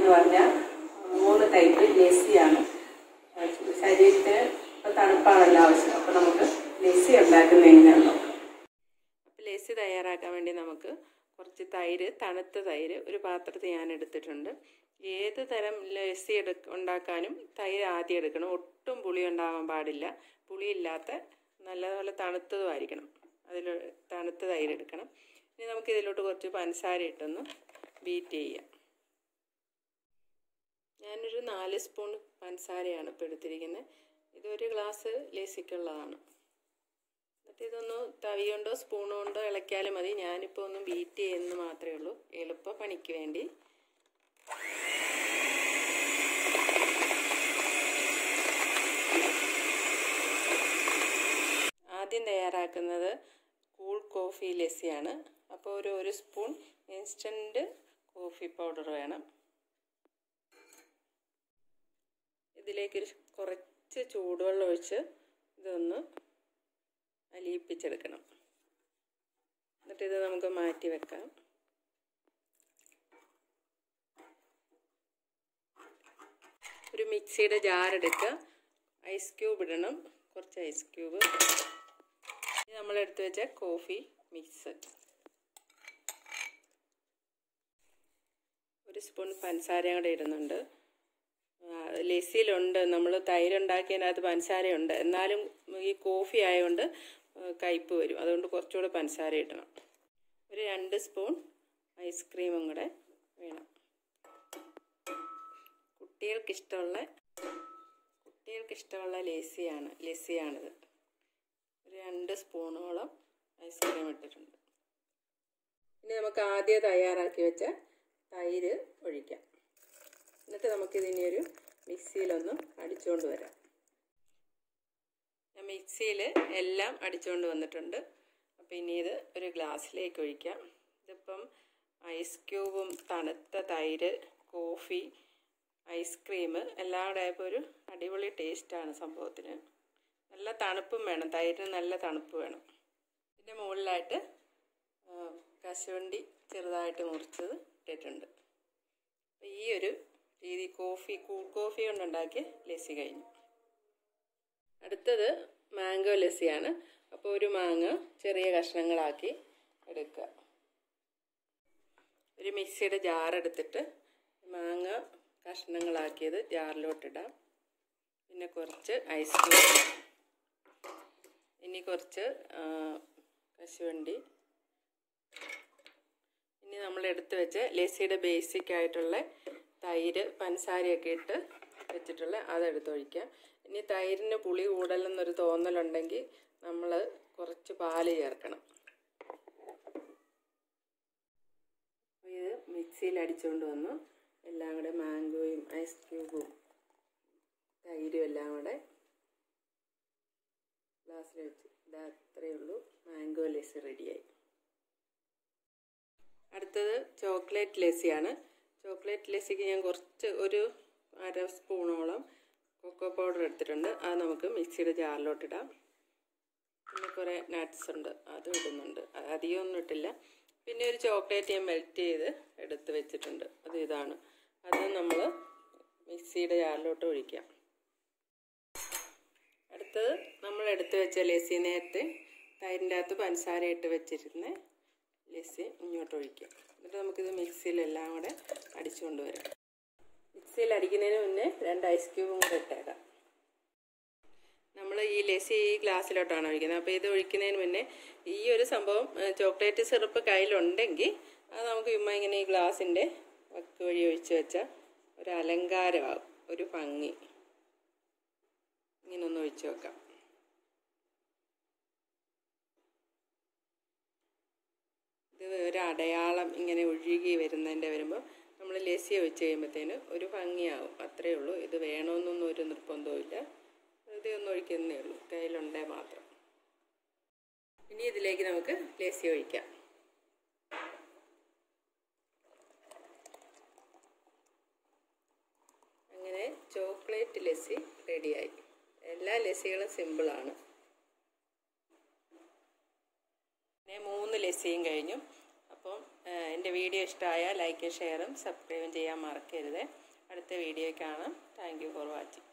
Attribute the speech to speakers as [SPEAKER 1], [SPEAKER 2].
[SPEAKER 1] എന്ന് പറഞ്ഞാൽ മൂന്ന് ടൈപ്പ് ലസ്സിയാണ് ശരീരത്തിന് ഇപ്പോൾ തണുപ്പാണല്ലോ ആവശ്യം അപ്പോൾ നമുക്ക് ലസ്സി ഉണ്ടാക്കുന്ന എങ്ങനെയാണെന്ന് നോക്കാം അപ്പോൾ ലസ്സി തയ്യാറാക്കാൻ വേണ്ടി നമുക്ക് കുറച്ച് തൈര് തണുത്ത തൈര് ഒരു പാത്രത്തിൽ ഞാൻ എടുത്തിട്ടുണ്ട് ഏത് തരം ലസ്സി എടു ഉണ്ടാക്കാനും തൈര് ആദ്യം എടുക്കണം ഒട്ടും പുളി ഉണ്ടാവാൻ പാടില്ല പുളിയില്ലാത്ത നല്ലപോലെ തണുത്തതുമായിരിക്കണം അതിൽ തണുത്ത തൈര് എടുക്കണം ഇനി നമുക്ക് ഇതിലോട്ട് കുറച്ച് പഞ്ചസാര ഇട്ടൊന്ന് ബീറ്റ് ചെയ്യാം ഞാനൊരു നാല് സ്പൂൺ പഞ്ചസാരയാണ് ഇപ്പോൾ എടുത്തിരിക്കുന്നത് ഇതൊരു ഗ്ലാസ് ലേസിക്കുള്ളതാണ് എന്നിട്ട് ഇതൊന്ന് തവി കൊണ്ടോ സ്പൂൺ കൊണ്ടോ ഇളക്കിയാലും മതി ഞാനിപ്പോൾ ഒന്ന് ബീറ്റ് ചെയ്യുന്നത് മാത്രമേ ഉള്ളൂ എളുപ്പ പണിക്ക് വേണ്ടി ആദ്യം തയ്യാറാക്കുന്നത് കൂൾ കോഫി ലസ്സിയാണ് അപ്പോൾ ഒരു ഒരു സ്പൂൺ ഇൻസ്റ്റൻറ്റ് കോഫി പൗഡർ വേണം ഇതിലേക്ക് ഒരു കുറച്ച് ചൂടുവെള്ളം ഒഴിച്ച് ഇതൊന്ന് അലിയിപ്പിച്ചെടുക്കണം എന്നിട്ട് ഇത് നമുക്ക് മാറ്റി വെക്കാം ഒരു മിക്സിയുടെ ജാർ എടുക്കുക ഐസ് ക്യൂബ് ഇടണം കുറച്ച് ഐസ് ക്യൂബ് നമ്മൾ എടുത്തു വെച്ച കോഫി മിക്സ് ഒരു സ്പൂൺ പഞ്ചസാര കൂടെ ഇടുന്നുണ്ട് ലസ്സിയിലുണ്ട് നമ്മൾ തൈരുണ്ടാക്കിയതിനകത്ത് പഞ്ചസാരയുണ്ട് എന്നാലും ഈ കോഫി ആയതുകൊണ്ട് കയ്പ്പ് വരും അതുകൊണ്ട് കുറച്ചുകൂടെ പഞ്ചസാര ഇടണം ഒരു രണ്ട് സ്പൂൺ ഐസ്ക്രീമും കൂടെ വേണം കുട്ടികൾക്കിഷ്ടമുള്ള കുട്ടികൾക്കിഷ്ടമുള്ള ലസ്സിയാണ് ലസ്സിയാണിത് ഒരു രണ്ട് സ്പൂണോളം ഐസ്ക്രീം ഇട്ടിട്ടുണ്ട് ഇനി നമുക്ക് ആദ്യം തയ്യാറാക്കി വെച്ച തൈര് ഒഴിക്കാം എന്നിട്ട് നമുക്കിതിനെ ഒരു മിക്സിയിലൊന്ന് അടിച്ചുകൊണ്ട് വരാം ഞാൻ മിക്സിയിൽ എല്ലാം അടിച്ചുകൊണ്ട് വന്നിട്ടുണ്ട് അപ്പോൾ ഇനി ഇത് ഒരു ഗ്ലാസ്സിലേക്ക് ഒഴിക്കാം ഇതിപ്പം ഐസ് ക്യൂബും തണുത്ത തൈര് കോഫി ഐസ്ക്രീം എല്ലാം കൂടെ ആയപ്പോൾ ഒരു അടിപൊളി ടേസ്റ്റാണ് സംഭവത്തിന് നല്ല തണുപ്പും വേണം തൈരിന് നല്ല തണുപ്പ് വേണം ഇതിൻ്റെ മുകളിലായിട്ട് കശുവണ്ടി ചെറുതായിട്ട് മുറിച്ചത് ഇട്ടിട്ടുണ്ട് അപ്പോൾ ഈ ഒരു രീതി കോഫി കൂൾ കോഫി കൊണ്ടുണ്ടാക്കിയ ലസ്സി കഴിഞ്ഞു അടുത്തത് മാംഗോ ലസ്സിയാണ് അപ്പോൾ ഒരു മാങ്ങ ചെറിയ കഷ്ണങ്ങളാക്കി എടുക്കുക ഒരു മിക്സിയുടെ ജാർ എടുത്തിട്ട് മാങ്ങ കഷ്ണങ്ങളാക്കിയത് ജാറിലോട്ടിടാം പിന്നെ കുറച്ച് ഐസ് ക്രീം ഇനി കുറച്ച് കശുവണ്ടി ഇനി നമ്മൾ എടുത്തു വെച്ച ലസ്സിയുടെ ബേസിക് ആയിട്ടുള്ള തൈര് പഞ്ചസാരയൊക്കെ ഇട്ട് വെച്ചിട്ടുള്ള അതെടുത്തൊഴിക്കുക ഇനി തൈരിന് പുളി കൂടുതലെന്നൊരു തോന്നലുണ്ടെങ്കിൽ നമ്മൾ കുറച്ച് പാല് ചേർക്കണം ഇത് മിക്സിയിൽ അടിച്ചുകൊണ്ട് വന്നു എല്ലാം കൂടെ മാംഗോയും ഐസ് ക്യൂബും തൈരും എല്ലാം കൂടെ ഗ്ലാസ്സിൽ വെച്ച് ഇതാ അത്രയേ ഉള്ളൂ മാംഗോ ലസ്സി റെഡിയായി അടുത്തത് ചോക്ലേറ്റ് ലസ്സിയാണ് ചോക്ലേറ്റ് ലസ്സിക്ക് ഞാൻ കുറച്ച് ഒരു അര സ്പൂണോളം കൊക്കോ പൗഡർ എടുത്തിട്ടുണ്ട് അത് നമുക്ക് മിക്സിയുടെ ജാറിലോട്ടിടാം പിന്നെ കുറേ നട്ട്സ് ഉണ്ട് അതും ഇടുന്നുണ്ട് അധികമൊന്നും ഇട്ടില്ല പിന്നെ ഒരു ചോക്ലേറ്റ് ഞാൻ മെൽറ്റ് ചെയ്ത് എടുത്ത് വെച്ചിട്ടുണ്ട് അത് ഇതാണ് അത് നമ്മൾ മിക്സിയുടെ ജാറിലോട്ട് ഒഴിക്കാം അടുത്തത് നമ്മൾ എടുത്ത് വെച്ച ലസ്സി നേരത്തെ തൈരിൻ്റെ അകത്ത് പഞ്ചസാര ഇട്ട് വെച്ചിരുന്ന ലസ്സി ഇങ്ങോട്ട് ഒഴിക്കുക എന്നിട്ട് നമുക്കിത് മിക്സിയിലെല്ലാം കൂടെ അടിച്ചുകൊണ്ട് വരാം മിക്സിയിൽ അടിക്കുന്നതിന് മുന്നേ രണ്ട് ഐസ് ക്യൂബും കൂടെ ഇട്ടേക്കാം നമ്മൾ ഈ ലസ്സി ഈ ഗ്ലാസ്സിലോട്ടാണ് ഒഴിക്കുന്നത് അപ്പോൾ ഇത് ഒഴിക്കുന്നതിന് മുന്നേ ഈ ഒരു സംഭവം ചോക്ലേറ്റ് സിറപ്പ് കയ്യിലുണ്ടെങ്കിൽ അത് നമുക്ക് ചുമ്മാ ഇങ്ങനെ ഈ ഗ്ലാസിൻ്റെ വക്ക് വഴി ഒഴിച്ച് വെച്ചാൽ ഒരു അലങ്കാരമാകും ഒരു ഭംഗി ഇങ്ങനെ ഒന്ന് ഒഴിച്ച് വെക്കാം ഇത് ഒരു അടയാളം ഇങ്ങനെ ഒഴുകി വരുന്നതിൻ്റെ വരുമ്പോൾ നമ്മൾ ലസ്സി ഒഴിച്ച് കഴിയുമ്പോഴത്തേന് ഒരു ഭംഗിയാവും അത്രയേ ഉള്ളൂ ഇത് വേണമെന്നൊന്നും ഒരു നിർബന്ധവുമില്ല ഇത് ഒന്ന് ഒഴിക്കുന്നേ ഉള്ളൂ കയ്യിലുണ്ടേ മാത്രം ഇനി ഇതിലേക്ക് നമുക്ക് ലസ്സി ഒഴിക്കാം അങ്ങനെ ചോക്ലേറ്റ് ലസ്സി റെഡിയായി എല്ലാ ലസ്സികളും സിമ്പിളാണ് പിന്നെ മൂന്ന് ലസ്സിയും കഴിഞ്ഞു അപ്പം എൻ്റെ വീഡിയോ ഇഷ്ടമായാൽ ലൈക്കും ഷെയറും സബ്സ്ക്രൈബും ചെയ്യാൻ മറക്കരുത് അടുത്ത വീഡിയോ കാണാം താങ്ക് യു ഫോർ വാച്ചിങ്